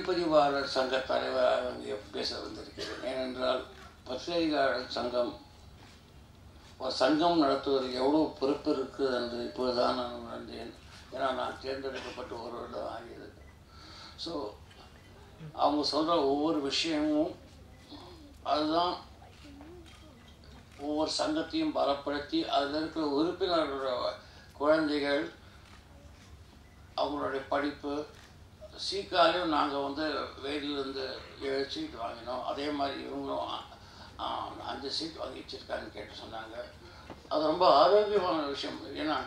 ஒளிப்பதிவாளர் சங்க தலைவராக இங்கே பேச வந்திருக்கிறேன் ஏனென்றால் பத்திரிகையாளர் சங்கம் ஒரு சங்கம் நடத்துவதற்கு எவ்வளோ பொறுப்பு இருக்குது என்று இப்பொழுதுதான் நான் உணர்ந்தேன் ஏன்னா நான் தேர்ந்தெடுக்கப்பட்டு ஒரு வருடம் ஆகியது ஸோ அவங்க சொல்கிற ஒவ்வொரு விஷயமும் அதுதான் ஒவ்வொரு சங்கத்தையும் பலப்படுத்தி அதில் இருக்கிற உறுப்பினர்களோட குழந்தைகள் அவங்களுடைய படிப்பு சீக்காலையும் நாங்கள் வந்து வேலியிலேருந்து ஏழு சீட் வாங்கினோம் அதே மாதிரி இவங்களும் ஆ, அஞ்சு சீட் வாங்கி வச்சிருக்காங்கன்னு கேட்டு சொன்னாங்க அது ரொம்ப ஆரோக்கியமான விஷயம் ஏன்னா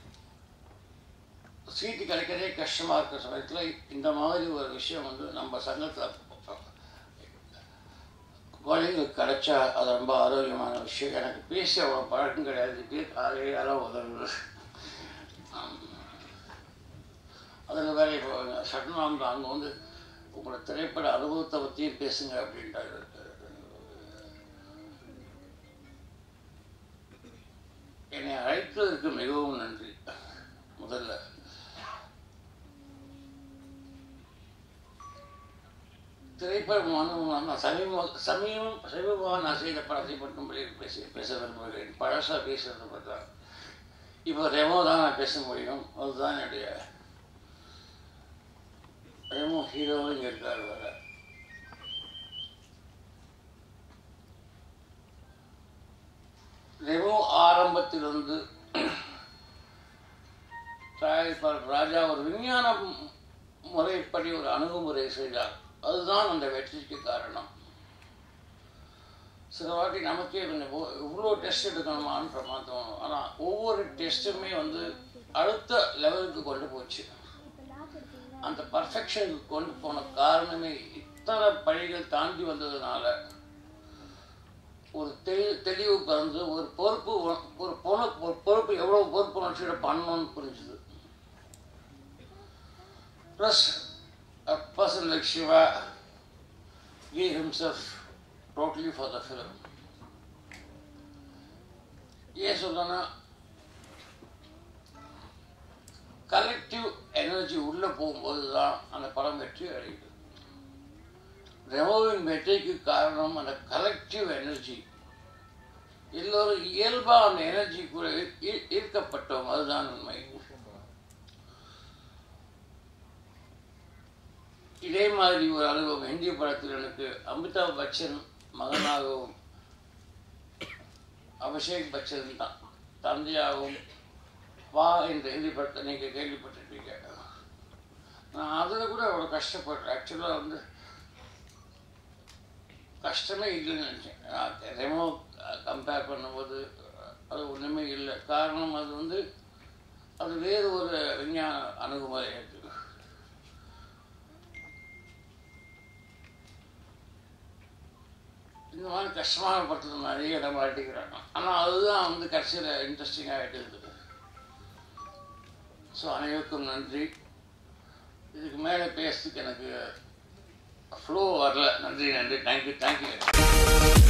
சீட்டு கிடைக்கிறதே கஷ்டமாக இருக்கிற சமயத்தில் இந்த மாதிரி ஒரு விஷயம் வந்து நம்ம சங்கத்தில் குழந்தைங்களுக்கு கிடைச்சா அது ரொம்ப ஆரோக்கியமான விஷயம் எனக்கு பேசி அவ்வளோ பழக்கம் கிடையாது இப்படியே காலையெல்லாம் உதவுது அதில் வேற இப்போ சட்டநாம அங்கே வந்து உங்களோட திரைப்பட அனுபவத்தை பற்றியும் பேசுங்க அப்படின்ட்டாரு என்னை அழைத்ததற்கு மிகவும் நன்றி முதல்ல திரைப்படம் வந்து நான் சமீப சமீபம் சமீபமாக நான் செய்த படத்தை மட்டும்படி பேச பேச விரும்புகிறேன் பழசாக பேசுறது பார்த்தா இப்போ ரெமோ தான் நான் பேச முடியும் அதுதான் என்னுடைய ரெமோ ஹீரோவும் இங்கே இருக்கார் வேற ரெமோ ஆரம்பத்திலிருந்து தயாரிப்பாளர் ராஜா ஒரு விஞ்ஞான முறைப்படி ஒரு அணுகுமுறை செய்தார் அதுதான் அந்த வெற்றிக்கு காரணம் சில வாட்டி நமக்கே கொஞ்சம் ஓ- இவ்வளோ டெஸ்ட் எடுக்கணுமான்னு பிரமாதம் ஆனால் ஒவ்வொரு டெஸ்ட்டுமே வந்து அடுத்த லெவலுக்கு கொண்டு போச்சு அந்த பர்ஃபெக்ஷனுக்கு கொண்டு போன காரணமே இத்தனை பழிகள் தாண்டி வந்ததுனால ஒரு தெளி தெளிவு பிறந்து ஒரு பொறுப்பு உண- ஒரு பொண ஒரு பொறுப்பு எவ்வளோ பொறுப்பு உணர்ச்சியோட பண்ணணும்னு புரிஞ்சுது plus a person like Shiva gave himself totally for the film. ஏன் சொல்றேன்னா கலெக்டிவ் எனர்ஜி உள்ளே போகும்போது தான் அந்த படம் வெற்றி அடையுது ரெமோவின் வெற்றிக்கு காரணம் அந்த கலெக்டிவ் எனர்ஜி எல்லோரும் இயல்பாக அந்த எனர்ஜிக்குள்ள ஈ- ஈர்க்கப்பட்டோம் அதுதான் உண்மை இதே மாதிரி ஒரு அனுபவம் இந்திய படத்தில் எனக்கு அமிதாப் பச்சன் மகனாகவும் அபிஷேக் பச்சன் தான் தந்தையாகவும் வா என்ற இந்தி படத்தை நீங்கள் கேள்விப்பட்டிருப்பீங்க நான் அதில் கூட அவ்வளோ கஷ்டப்பட்டேன் ஆக்சுவலாக வந்து கஷ்டமே இல்லைன்னு நினச்சேன் ரெமோ கம்பேர் பண்ணும்போது அது ஒன்றுமே இல்லை காரணம் அது வந்து அது வேறு ஒரு விஞ்ஞான அணுகுமுறை இருக்குது இந்த மாதிரி கஷ்டமான படத்தில் நிறைய இடம் மாட்டிக்கிறாங்க ஆனால் அதுதான் வந்து கடைசியில் இன்ட்ரெஸ்டிங்காக இருக்குது ஸோ அனைவருக்கும் நன்றி இதுக்கு மேலே பேசுறதுக்கு எனக்கு ஃப்ளோ வரல நன்றி நன்றி தேங்க்யூ தேங்க்யூ